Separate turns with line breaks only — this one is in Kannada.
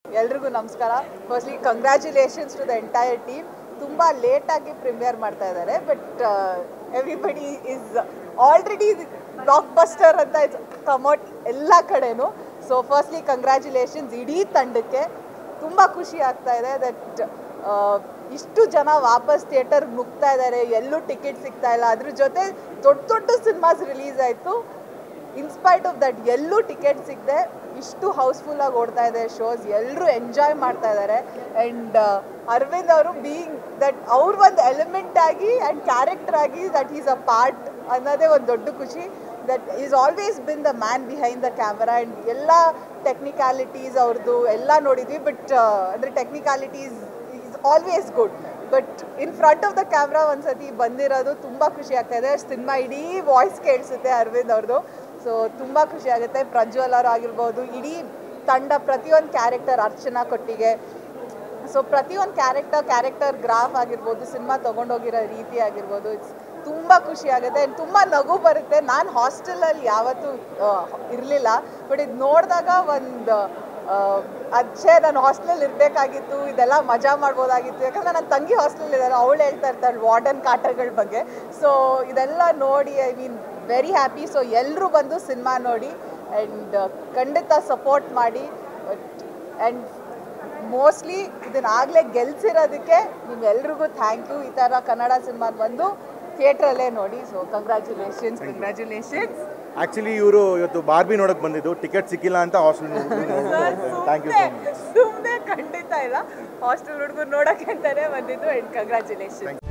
ಎಲ್ರಿಗೂ ನಮಸ್ಕಾರ firstly congratulations to the entire team ತುಂಬ ಲೇಟಾಗಿ ಪ್ರಿಮಿಯರ್ ಮಾಡ್ತಾ ಇದ್ದಾರೆ but everybody is already blockbuster ಅಂತ ಇಟ್ಸ್ ಕಮೌಟ್ ಎಲ್ಲ ಕಡೆನೂ ಸೊ ಫಸ್ಟ್ಲಿ ಕಂಗ್ರ್ಯಾಚುಲೇಷನ್ಸ್ ಇಡೀ ತಂಡಕ್ಕೆ ತುಂಬ ಖುಷಿ ಆಗ್ತಾ ಇದೆ ದಟ್ ಇಷ್ಟು ಜನ ವಾಪಸ್ ಥಿಯೇಟರ್ ನುಗ್ತಾ ಇದ್ದಾರೆ ಎಲ್ಲೂ ಟಿಕೆಟ್ ಸಿಗ್ತಾ ಇಲ್ಲ ಅದ್ರ ಜೊತೆ ದೊಡ್ಡ ದೊಡ್ಡ ಸಿನಿಮಾಸ್ ರಿಲೀಸ್ ಆಯಿತು ಇನ್ಸ್ಪೈಟ್ ಆಫ್ ದಟ್ ಎಲ್ಲೂ ಟಿಕೆಟ್ ಸಿಗದೆ ಇಷ್ಟು ಹೌಸ್ಫುಲ್ ಆಗಿ ಓಡ್ತಾ ಇದೆ ಶೋಸ್ ಎಲ್ಲರೂ ಎಂಜಾಯ್ ಮಾಡ್ತಾ ಇದ್ದಾರೆ ಆ್ಯಂಡ್ ಅರವಿಂದ್ ಅವರು ಬೀಯಿಂಗ್ ದಟ್ ಅವ್ರ ಒಂದು ಎಲಿಮೆಂಟ್ ಆಗಿ ಆ್ಯಂಡ್ ಕ್ಯಾರೆಕ್ಟರ್ ಆಗಿ ದಟ್ ಈಸ್ ಅ ಪಾರ್ಟ್ ಅನ್ನೋದೇ ಒಂದು ದೊಡ್ಡ ಖುಷಿ that is always been the man behind the camera and ಎಲ್ಲ ಟೆಕ್ನಿಕ್ಯಾಲಿಟೀಸ್ ಅವ್ರದ್ದು ಎಲ್ಲ ನೋಡಿದ್ವಿ ಬಟ್ ಅಂದರೆ technicalities is always good but in front of the camera ಒಂದ್ಸತಿ ಬಂದಿರೋದು ತುಂಬ ಖುಷಿ ಆಗ್ತಾ ಇದೆ ಸಿನಿಮಾ ಇಡೀ ವಾಯ್ಸ್ ಕೇಳಿಸುತ್ತೆ ಅರವಿಂದ್ ಅವ್ರದ್ದು ಸೊ ತುಂಬ ಖುಷಿ ಆಗುತ್ತೆ ಪ್ರಜ್ವಲ್ ಅವರು ಆಗಿರ್ಬೋದು ಇಡೀ ತಂಡ ಪ್ರತಿಯೊಂದು ಕ್ಯಾರೆಕ್ಟರ್ ಅರ್ಚನಾ ಕೊಟ್ಟಿಗೆ ಸೊ ಪ್ರತಿಯೊಂದು ಕ್ಯಾರೆಕ್ಟರ್ ಕ್ಯಾರೆಕ್ಟರ್ ಗ್ರಾಫ್ ಆಗಿರ್ಬೋದು ಸಿನಿಮಾ ತೊಗೊಂಡೋಗಿರೋ ರೀತಿ ಆಗಿರ್ಬೋದು ಇಟ್ಸ್ ತುಂಬ ಖುಷಿ ಆಗುತ್ತೆ ಆ್ಯಂಡ್ ತುಂಬ ನಗು ಬರುತ್ತೆ ನಾನು ಹಾಸ್ಟೆಲಲ್ಲಿ ಯಾವತ್ತೂ ಇರಲಿಲ್ಲ ಬಟ್ ಇದು ನೋಡಿದಾಗ ಒಂದು ಅಚ್ಚೆ ನಾನು ಹಾಸ್ಟೆಲಲ್ಲಿ ಇರಬೇಕಾಗಿತ್ತು ಇದೆಲ್ಲ ಮಜಾ ಮಾಡ್ಬೋದಾಗಿತ್ತು ಯಾಕಂದ್ರೆ ನನ್ನ ತಂಗಿ ಹಾಸ್ಟೆಲ್ ಇದ್ದಾರೆ ಅವಳು ಹೇಳ್ತಾ ಇರ್ತಾಳೆ ವಾರ್ಡನ್ ಕಾಟಗಳ ಬಗ್ಗೆ ಸೊ ಇದೆಲ್ಲ ನೋಡಿ I mean very happy so ಎಲ್ಲರೂ ಬಂದು ಸಿನಿಮಾ ನೋಡಿ ಆ್ಯಂಡ್ ಖಂಡಿತ ಸಪೋರ್ಟ್ ಮಾಡಿ ಆ್ಯಂಡ್ ಮೋಸ್ಟ್ಲಿ ಇದನ್ನಾಗಲೇ ಗೆಲ್ಸಿರೋದಕ್ಕೆ ನಿಮ್ಮೆಲ್ರಿಗೂ ಥ್ಯಾಂಕ್ ಯು ಈ ಥರ ಕನ್ನಡ ಸಿನಿಮಾ ಬಂದು ಥಿಯೇಟ್ರಲ್ಲೇ ನೋಡಿ ಸೊ ಕಂಗ್ರ್ಯಾಚುಲೇಷನ್ಸ್ ಕಂಗ್ರ್ಯಾಚುಲೇಷನ್ಸ್
ಆಕ್ಚುಲಿ ಇವರು ಇವತ್ತು ಬಾರ್ಬಿ ನೋಡಕ್ ಬಂದಿದ್ದು ಟಿಕೆಟ್ ಸಿಕ್ಕಿಲ್ಲ ಅಂತ hostel thank you so much
ಸುಮ್ಮನೆ ಖಂಡಿತ ಇಲ್ಲ ಹಾಸ್ಟೆಲ್ ಹುಡುಗರು ನೋಡೋಕೆ ಅಂತಾನೆ ಬಂದಿದ್ದು ಆ್ಯಂಡ್ ಕಂಗ್ರ್ಯಾಚುಲೇಷನ್